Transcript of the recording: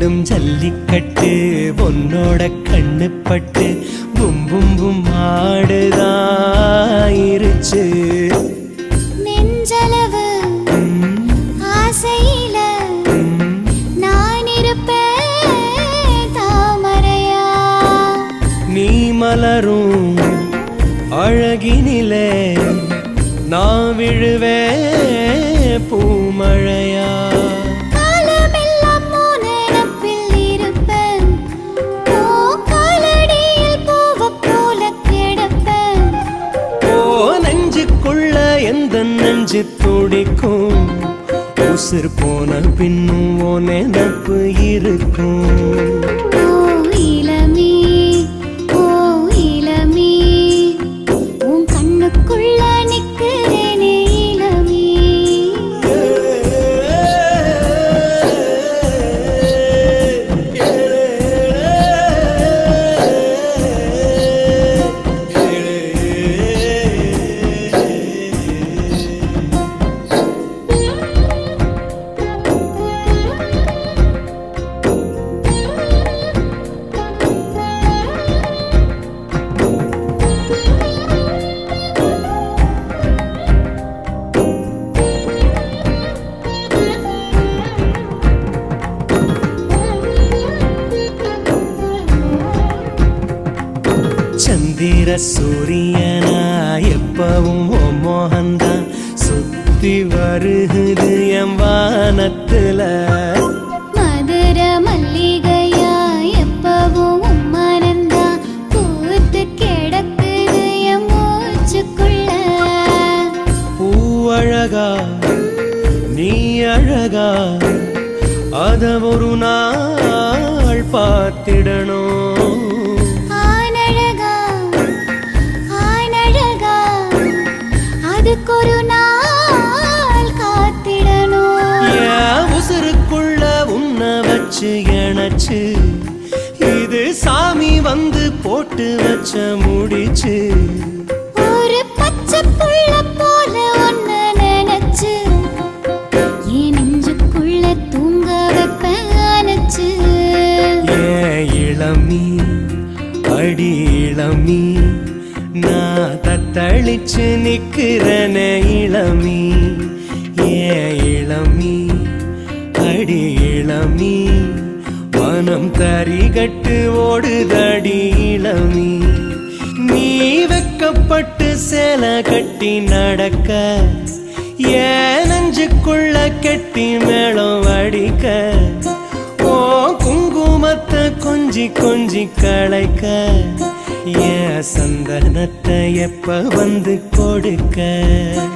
ஆடிடும் ஜல்லிக்கட்டு உன்னோட கண்ணு பட்டு பும் பும் பும் ஆடுதாயிருச்சு நெஞ்சளவு ஆசையில நான் இருப்பேன் தாமரையா நீ மலரும் அழகினிலே நான் விழுவேன் பூமழையா காலமெல்லாம் உன் நினப்பில் இருப்பேன் ஓ காலடியில் பூவைப் போல கிடப்பேன் ஓ நெஞ்சுக்குள்ள எந்த நெஞ்சு துடிக்கும் உசிர் போன பின்னும் ஓ நினப்பு இருக்கும் ஓ இளமே ஓ இளமே உன் கண்ணுக்குள்ள நிக்கிறேனே இளமே சந்திர சூரியனா எப்பவும் ஓ மோகந்தான் சுத்தி வருகுது என் வானத்துல மதுர மல்லிகையா எப்பவும் உன் மனந்தா பூத்து கிடக்குது என் மூச்சுக்குள்ள பூவழகா நீ அழகா அத ஒரு நாள் பார்த்திடணும் ஆனழகா ஆனழகா அதுக்கொரு நாள் காத்திடணும் என் உசுருக்குள்ள உன்னை வச்சு இணைச்சு இது சாமி வந்து போட்டு வச்ச முடிச்சு ஒரு பச்சை புள்ள போல ஒன்ன நினைச்சு என் நெஞ்சுக்குள்ள தூங்க வைப்பேன் அணைச்சு ஏன் இளமீ அடி இளமீ நான் தத்தளிச்சு நிக்கிறன இளமீ ஏன் இளமீ அடி இளமீ மனம் தரிகட்டு ஓடுதடி இளமீ நீ வெக்கப்பட்டு சேலை கட்டி நடக்க ஏன் நெஞ்சுக்குள்ள கெட்டி மேளம் அடிக்க ஓ குங்குமத்தை கொஞ்சி கொஞ்சி களைக்க ஏன் சந்தனத்தை எப்ப வந்து கொடுக்க